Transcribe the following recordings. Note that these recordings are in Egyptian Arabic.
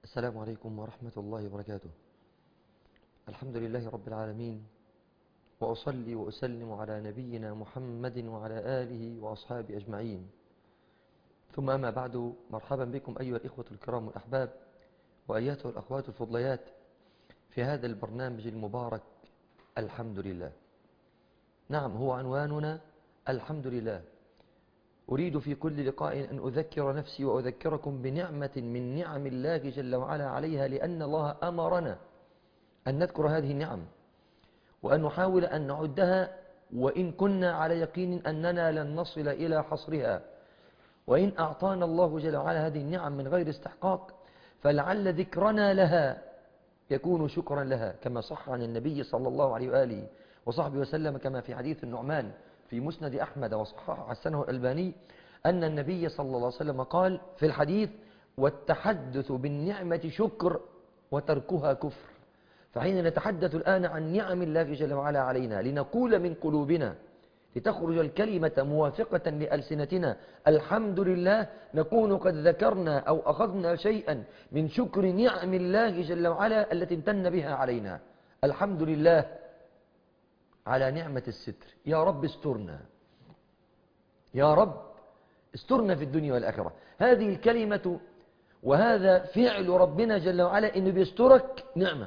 السلام عليكم ورحمة الله وبركاته الحمد لله رب العالمين وأصلي وأسلم على نبينا محمد وعلى آله وأصحابه أجمعين ثم أما بعد مرحبا بكم أيها الإخوة الكرام والأحباب وأياتها الأخوات الفضليات في هذا البرنامج المبارك الحمد لله نعم هو عنواننا الحمد لله أريد في كل لقاء أن أذكر نفسي وأذكركم بنعمة من نعم الله جل وعلا عليها لأن الله أمرنا أن نذكر هذه النعم وأن نحاول أن نعدها وإن كنا على يقين أننا لن نصل إلى حصرها وإن أعطانا الله جل وعلا هذه النعم من غير استحقاق فلعل ذكرنا لها يكون شكرا لها كما صح عن النبي صلى الله عليه وآله وصحبه وسلم كما في حديث النعمان في مسند أحمد وصححه حسنه الألباني أن النبي صلى الله عليه وسلم قال في الحديث والتحدث بالنعمة شكر وتركها كفر فحين نتحدث الآن عن نعم الله جل وعلا علينا لنقول من قلوبنا لتخرج الكلمة موافقة لألسنتنا الحمد لله نكون قد ذكرنا أو أخذنا شيئا من شكر نعم الله جل وعلا التي امتن بها علينا الحمد لله على نعمة الستر يا رب استرنا يا رب استرنا في الدنيا والآخرة هذه الكلمة وهذا فعل ربنا جل وعلا إنه بيسترك نعمة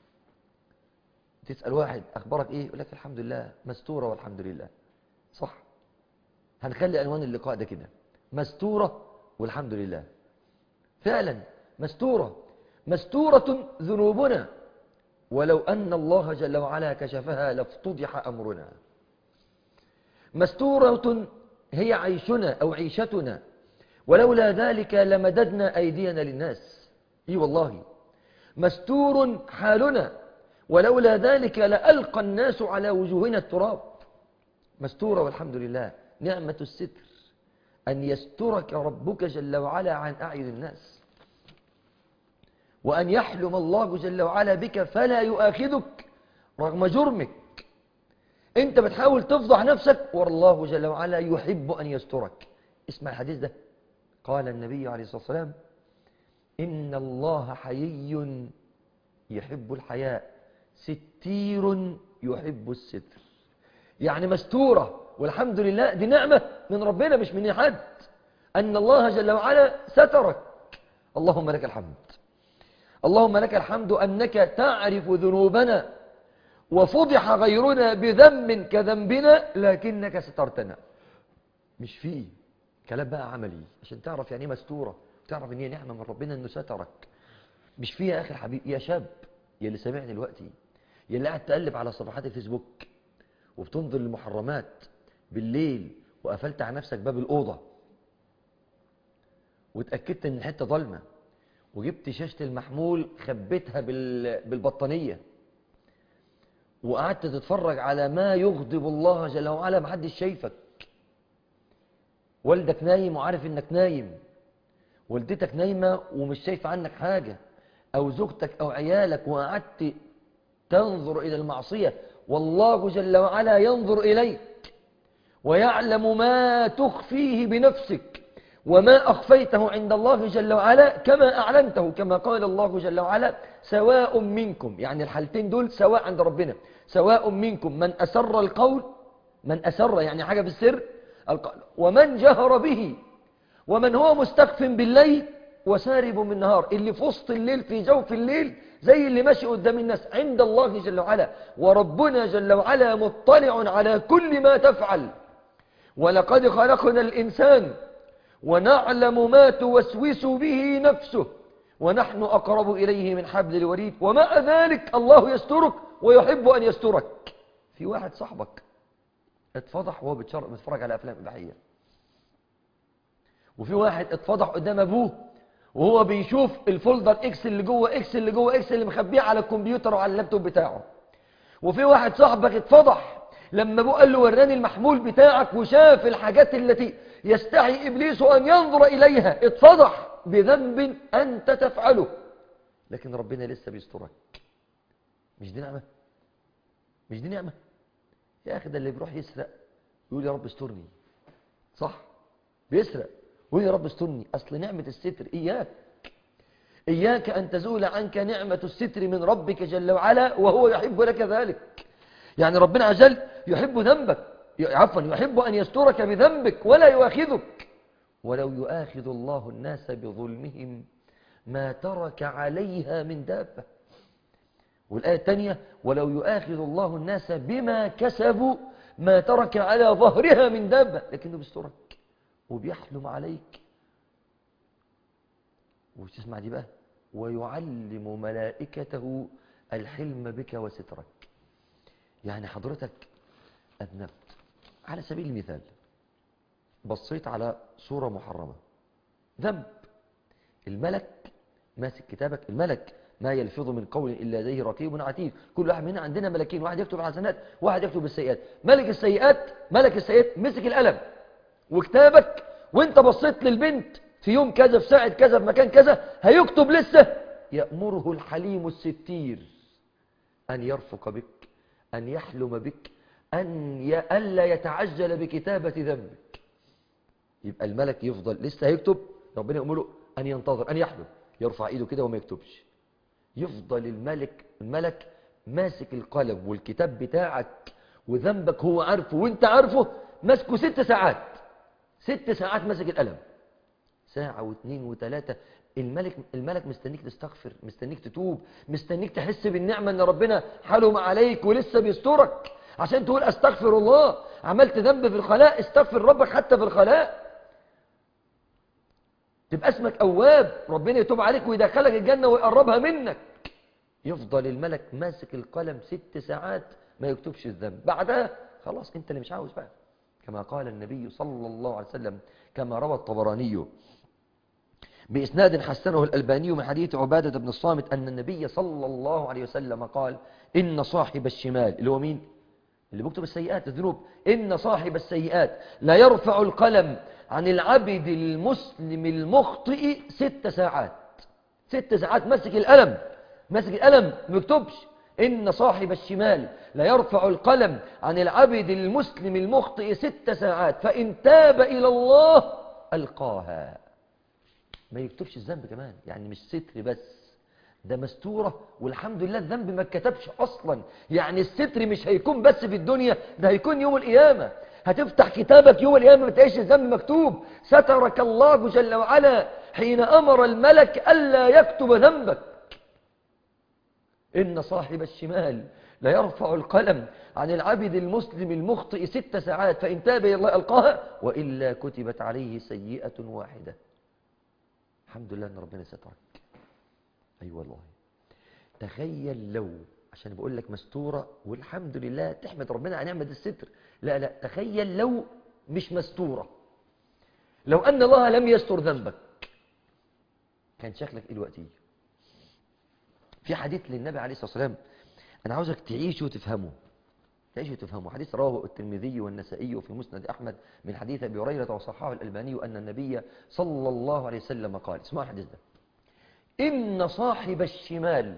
تسأل واحد أخبارك إيه يقول لك الحمد لله مستورة والحمد لله صح هنخلي عنوان اللقاء ده كده مستورة والحمد لله فعلا مستورة مستورة ذنوبنا ولو أن الله جل وعلا كشفها لافتضح أمرنا مستورة هي عيشنا أو عيشتنا ولولا ذلك لمددنا أيدينا للناس إي والله مستور حالنا ولولا ذلك لألقى الناس على وجوهنا التراب مستورة والحمد لله نعمة الستر أن يسترك ربك جل وعلا عن أعين الناس وأن يحلم الله جل وعلا بك فلا يؤاخذك رغم جرمك أنت بتحاول تفضح نفسك والله جل وعلا يحب أن يسترك اسمع الحديث ده قال النبي عليه الصلاة والسلام إن الله حيي يحب الحياء ستير يحب الستر يعني مستورة والحمد لله دي نعمة من ربنا مش من حد أن الله جل وعلا سترك اللهم لك الحمد اللهم لك الحمد أنك تعرف ذنوبنا وفضح غيرنا بذنب كذنبنا لكنك سترتنا مش فيه كلام بقى عملي عشان تعرف يعني مستورة وتعرف ان هي نعمة من ربنا انه سترك مش فيه يا اخي الحبيب يا شاب يا اللي سامعني دلوقتي يا اللي قاعد تقلب على صفحات الفيسبوك وبتنظر للمحرمات بالليل وقفلت على نفسك باب الأوضة واتأكدت ان الحتة ظلمة وجبت شاشة المحمول خبيتها بالبطانية وقعدت تتفرج على ما يغضب الله جل وعلا محدش شايفك والدك نايم وعارف انك نايم والدتك نايمة ومش شايفة عنك حاجة او زوجتك او عيالك وقعدت تنظر الى المعصية والله جل وعلا ينظر إليك ويعلم ما تخفيه بنفسك وما أخفيته عند الله جل وعلا كما أعلنته كما قال الله جل وعلا سواء منكم يعني الحالتين دول سواء عند ربنا سواء منكم من أسر القول من أسر يعني حاجة بالسر ومن جهر به ومن هو مستخف بالليل وسارب من النهار اللي في وسط الليل في جوف الليل زي اللي ماشي قدام الناس عند الله جل وعلا وربنا جل وعلا مطلع على كل ما تفعل ولقد خلقنا الإنسان ونعلم ما توسوس به نفسه ونحن أقرب إليه من حبل الوريد ومع ذلك الله يسترك ويحب أن يسترك في واحد صاحبك اتفضح وهو بيتفرج على أفلام إباحية وفي واحد اتفضح قدام أبوه وهو بيشوف الفولدر اكس اللي جوه اكس اللي جوه اكس اللي مخبيه على الكمبيوتر وعلى اللابتوب بتاعه وفي واحد صاحبك اتفضح لما ابوه قال له وراني المحمول بتاعك وشاف الحاجات التي يستحي ابليس ان ينظر اليها اتفضح بذنب انت تفعله لكن ربنا لسه بيسترك مش دي نعمه مش دي نعمه يا اخي ده اللي بيروح يسرق يقول يا رب استرني صح بيسرق ويقول يا رب استرني اصل نعمه الستر اياك إياك أن تزول عنك نعمة الستر من ربك جل وعلا وهو يحب لك ذلك يعني ربنا عز وجل يحب ذنبك عفوا يحب أن يسترك بذنبك ولا يؤاخذك ولو يؤاخذ الله الناس بظلمهم ما ترك عليها من دابة والآية الثانية ولو يؤاخذ الله الناس بما كسبوا ما ترك على ظهرها من دابة لكنه بيسترك وبيحلم عليك وتسمع دي بقى ويعلم ملائكته الحلم بك وسترك يعني حضرتك أذنبت على سبيل المثال بصيت على صورة محرمة ذنب الملك ماسك كتابك الملك ما يلفظ من قول إلا لديه رقيب عتيد كل واحد منا عندنا ملكين واحد يكتب الحسنات واحد يكتب السيئات ملك السيئات ملك السيئات مسك القلم وكتابك وانت بصيت للبنت في يوم كذا في ساعة كذا في مكان كذا هيكتب لسه يأمره الحليم الستير أن يرفق بك أن يحلم بك أن ي... ألا يتعجل بكتابة ذنبك يبقى الملك يفضل لسه هيكتب ربنا يأمره أن ينتظر أن يحلم يرفع إيده كده وما يكتبش يفضل الملك الملك ماسك القلم والكتاب بتاعك وذنبك هو عارفه وانت عارفه ماسكه ست ساعات ست ساعات ماسك القلم ساعة واثنين وثلاثة الملك الملك مستنيك تستغفر مستنيك تتوب مستنيك تحس بالنعمة ان ربنا حلم عليك ولسه بيسترك عشان تقول استغفر الله عملت ذنب في الخلاء استغفر ربك حتى في الخلاء تبقى اسمك أواب ربنا يتوب عليك ويدخلك الجنة ويقربها منك يفضل الملك ماسك القلم ست ساعات ما يكتبش الذنب بعدها خلاص انت اللي مش عاوز بقى كما قال النبي صلى الله عليه وسلم كما روى الطبراني بإسناد حسنه الألباني من حديث عبادة بن الصامت أن النبي صلى الله عليه وسلم قال إن صاحب الشمال اللي هو مين؟ اللي بيكتب السيئات الذنوب إن صاحب السيئات لا يرفع القلم عن العبد المسلم المخطئ ست ساعات ست ساعات ماسك القلم ماسك القلم ما يكتبش إن صاحب الشمال لا يرفع القلم عن العبد المسلم المخطئ ست ساعات فإن تاب إلى الله ألقاها ما يكتبش الذنب كمان يعني مش ستر بس ده مستورة والحمد لله الذنب ما اتكتبش أصلا يعني الستر مش هيكون بس في الدنيا ده هيكون يوم القيامة هتفتح كتابك يوم القيامة ما تلاقيش الذنب مكتوب سترك الله جل وعلا حين أمر الملك ألا يكتب ذنبك إن صاحب الشمال لا يرفع القلم عن العبد المسلم المخطئ ست ساعات فإن تاب إلى الله ألقاها وإلا كتبت عليه سيئة واحدة الحمد لله أن ربنا سترك أي أيوة والله تخيل لو عشان بقول لك مستورة والحمد لله تحمد ربنا على نعمة الستر لا لا تخيل لو مش مستورة لو أن الله لم يستر ذنبك كان شكلك إيه دلوقتي في حديث للنبي عليه الصلاة والسلام أنا عاوزك تعيش وتفهمه تعيش وتفهمه حديث رواه الترمذي والنسائي وفي مسند أحمد من حديث أبي هريرة وصححه الألباني أن النبي صلى الله عليه وسلم قال اسمعوا الحديث ده إن صاحب الشمال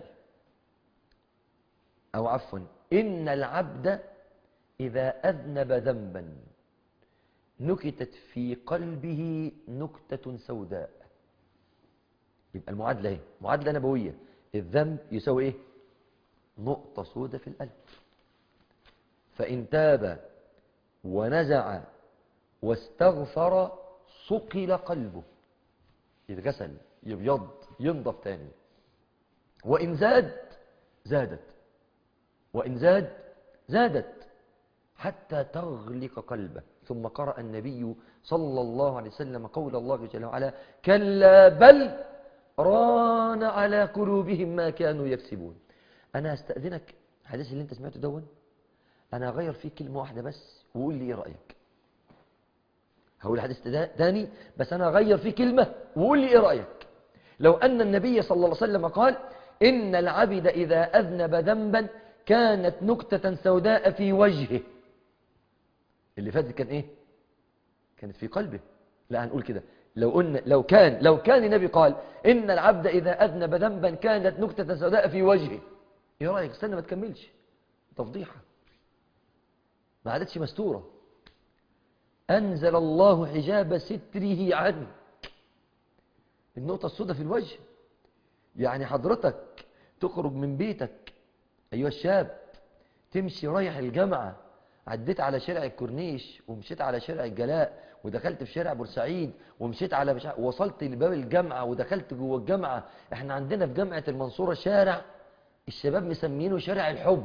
أو عفوا إن العبد إذا أذنب ذنبا نكتت في قلبه نكتة سوداء يبقى المعادلة ايه معادلة نبوية الذنب يساوي ايه نقطة سوداء في القلب فإن تاب ونزع واستغفر صقل قلبه يتغسل يبيض ينضف تاني وإن زاد زادت وإن زاد زادت حتى تغلق قلبه ثم قرأ النبي صلى الله عليه وسلم قول الله جل وعلا كلا بل ران على قلوبهم ما كانوا يكسبون أنا أستأذنك الحديث اللي أنت سمعته دون أنا أغير فيه كلمة واحدة بس وقول لي إيه رأيك هقول الحديث تاني بس أنا أغير فيه كلمة وقول لي إيه رأيك لو أن النبي صلى الله عليه وسلم قال إن العبد إذا أذنب ذنبا كانت نكتة سوداء في وجهه اللي فاتت كان إيه كانت في قلبه لا هنقول كده لو قلنا لو كان لو كان النبي قال إن العبد إذا أذنب ذنبا كانت نكتة سوداء في وجهه إيه رأيك استنى ما تكملش تفضيحة ما عادتش مستورة أنزل الله حجاب ستره عنه النقطة السوداء في الوجه يعني حضرتك تخرج من بيتك أيها الشاب تمشي رايح الجامعة عديت على شارع الكورنيش ومشيت على شارع الجلاء ودخلت في شارع بورسعيد ومشيت على مش... وصلت لباب الجامعة ودخلت جوه الجامعة احنا عندنا في جامعة المنصورة شارع الشباب مسمينه شارع الحب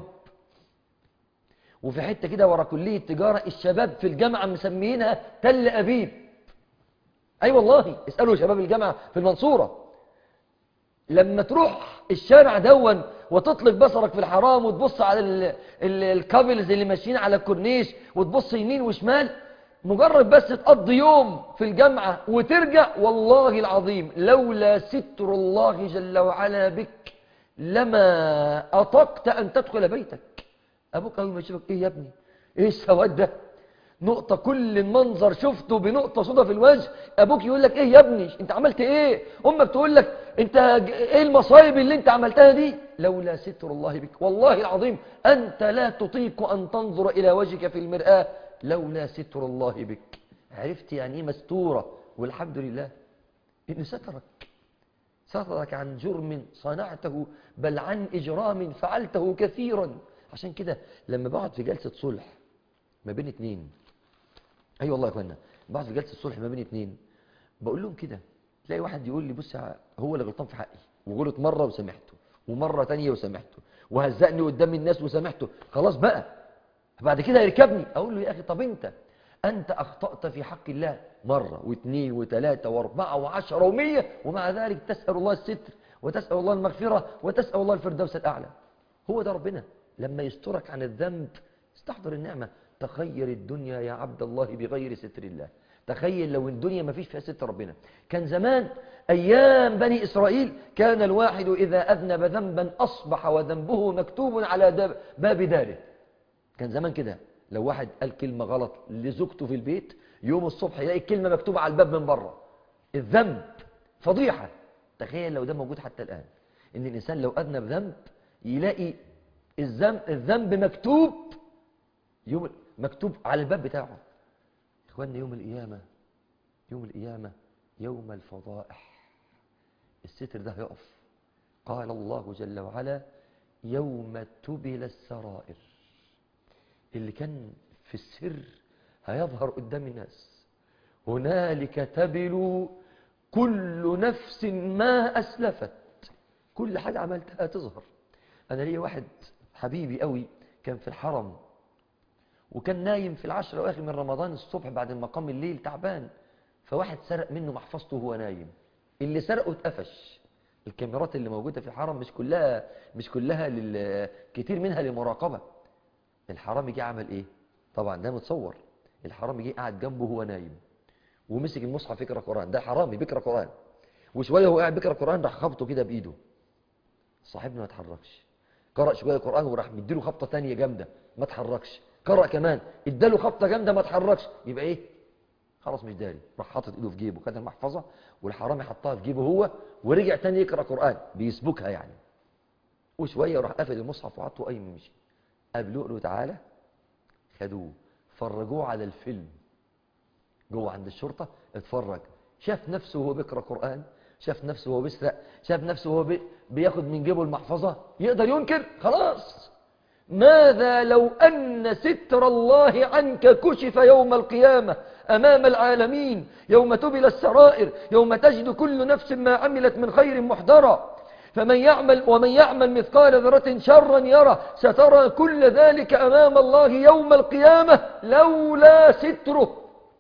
وفي حتة كده ورا كلية تجارة الشباب في الجامعة مسمينها تل أبيب أي أيوة والله اسألوا شباب الجامعة في المنصورة لما تروح الشارع دون وتطلق بصرك في الحرام وتبص على الكابلز اللي ماشيين على الكورنيش وتبص يمين وشمال مجرد بس تقضي يوم في الجامعة وترجع والله العظيم لولا ستر الله جل وعلا بك لما أطقت أن تدخل بيتك أبوك أول ما يشوفك إيه يا ابني إيه السواد ده نقطة كل المنظر شفته بنقطة صدى في الوجه أبوك يقول لك إيه يا ابني أنت عملت إيه أمك تقول لك أنت إيه المصايب اللي أنت عملتها دي لولا ستر الله بك والله العظيم أنت لا تطيق أن تنظر إلى وجهك في المرآة لولا ستر الله بك عرفت يعني إيه مستورة والحمد لله إنه سترك سترك عن جرم صنعته بل عن إجرام فعلته كثيرا عشان كده لما بقعد في جلسة صلح ما بين اتنين اي أيوة والله يا اخوانا بقعد في جلسة صلح ما بين اتنين بقول لهم كده تلاقي واحد يقول لي بص هو اللي غلطان في حقي وغلط مرة وسامحته ومرة تانية وسامحته وهزقني قدام الناس وسامحته خلاص بقى بعد كده يركبني اقول له يا اخي طب انت انت اخطأت في حق الله مرة واثنين وثلاثة واربعة وعشرة ومية ومع ذلك تسأل الله الستر وتسأل الله المغفرة وتسأل الله الفردوس الأعلى هو ده ربنا لما يسترك عن الذنب استحضر النعمة تخير الدنيا يا عبد الله بغير ستر الله تخيل لو الدنيا ما فيش فيها ستر ربنا كان زمان أيام بني إسرائيل كان الواحد إذا أذنب ذنبا أصبح وذنبه مكتوب على باب داره كان زمان كده لو واحد قال كلمة غلط لزوجته في البيت يوم الصبح يلاقي الكلمة مكتوبة على الباب من بره الذنب فضيحة تخيل لو ده موجود حتى الآن إن الإنسان لو أذنب ذنب يلاقي الذنب, الذنب مكتوب يوم مكتوب على الباب بتاعه إخواننا يوم القيامة يوم القيامة يوم الفضائح الستر ده يقف قال الله جل وعلا يوم تبل السرائر اللي كان في السر هيظهر قدام الناس هنالك تبل كل نفس ما أسلفت كل حاجة عملتها تظهر أنا ليا واحد حبيبي قوي كان في الحرم وكان نايم في العشر الأواخر من رمضان الصبح بعد مقام الليل تعبان فواحد سرق منه محفظته وهو نايم اللي سرقه اتقفش الكاميرات اللي موجودة في الحرم مش كلها مش كلها لل... كتير منها للمراقبة الحرامي جه عمل ايه طبعا ده متصور الحرامي جه قاعد جنبه وهو نايم ومسك المصحف يقرا قران ده حرامي بيقرا قران وشويه هو قاعد بيقرا قران راح خبطه كده بايده صاحبنا ما اتحركش قرأ شويه قران وراح مديله خبطه ثانيه جامده ما اتحركش قرأ كمان اداله خبطه جامده ما اتحركش يبقى ايه خلاص مش داري راح حاطط ايده في جيبه خد المحفظه والحرامي حطها في جيبه هو ورجع تاني يقرا قران بيسبكها يعني وشويه راح قافل المصحف وحطه قايم مشي قابلوه له تعالى خدوه فرجوه على الفيلم جوه عند الشرطة اتفرج شاف نفسه وهو بيقرأ قرآن شاف نفسه وهو بيسرق شاف نفسه وهو بي بياخد من جيبه المحفظة يقدر ينكر خلاص ماذا لو أن ستر الله عنك كشف يوم القيامة أمام العالمين يوم تبل السرائر يوم تجد كل نفس ما عملت من خير محضرا فمن يعمل ومن يعمل مثقال ذرة شرا يرى سترى كل ذلك أمام الله يوم القيامة لولا ستره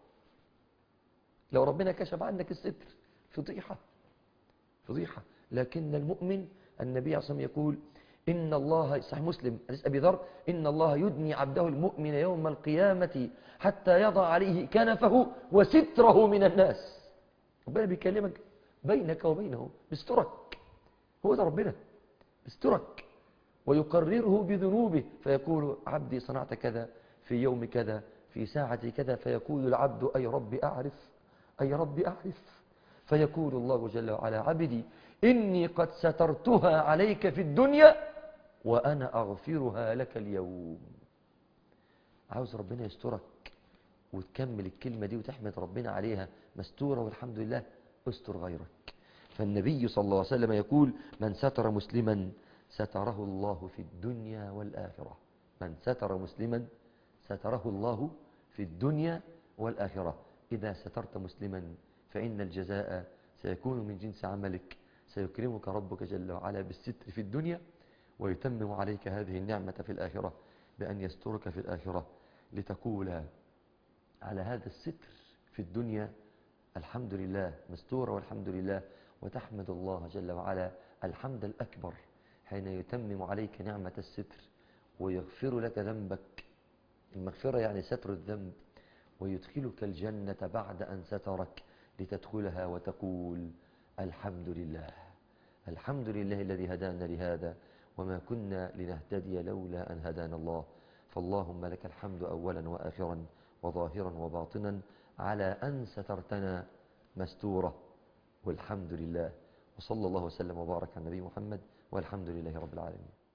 لو ربنا كشف عنك الستر فضيحة فضيحة لكن المؤمن النبي عليه الصلاة يقول إن الله صحيح مسلم حديث أبي ذر إن الله يدني عبده المؤمن يوم القيامة حتى يضع عليه كنفه وستره من الناس ربنا بيكلمك بينك وبينه بسترك هو ده ربنا بسترك ويقرره بذنوبه فيقول عبدي صنعت كذا في يوم كذا في ساعة كذا فيقول العبد أي رب أعرف أي رب أعرف فيقول الله جل وعلا عبدي إني قد سترتها عليك في الدنيا وأنا أغفرها لك اليوم عاوز ربنا يسترك وتكمل الكلمة دي وتحمد ربنا عليها مستورة والحمد لله استر غيرك فالنبي صلى الله عليه وسلم يقول من ستر مسلما ستره الله في الدنيا والآخرة من ستر مسلما ستره الله في الدنيا والآخرة إذا سترت مسلما فإن الجزاء سيكون من جنس عملك سيكرمك ربك جل وعلا بالستر في الدنيا ويتمم عليك هذه النعمة في الآخرة بأن يسترك في الآخرة لتقول على هذا الستر في الدنيا الحمد لله مستورة والحمد لله وتحمد الله جل وعلا الحمد الأكبر حين يتمم عليك نعمة الستر ويغفر لك ذنبك المغفرة يعني ستر الذنب ويدخلك الجنة بعد أن سترك لتدخلها وتقول الحمد لله الحمد لله الذي هدانا لهذا وما كنا لنهتدي لولا أن هدانا الله فاللهم لك الحمد أولا وآخرا وظاهرا وباطنا على أن سترتنا مستورة والحمد لله وصلى الله وسلم وبارك على النبي محمد والحمد لله رب العالمين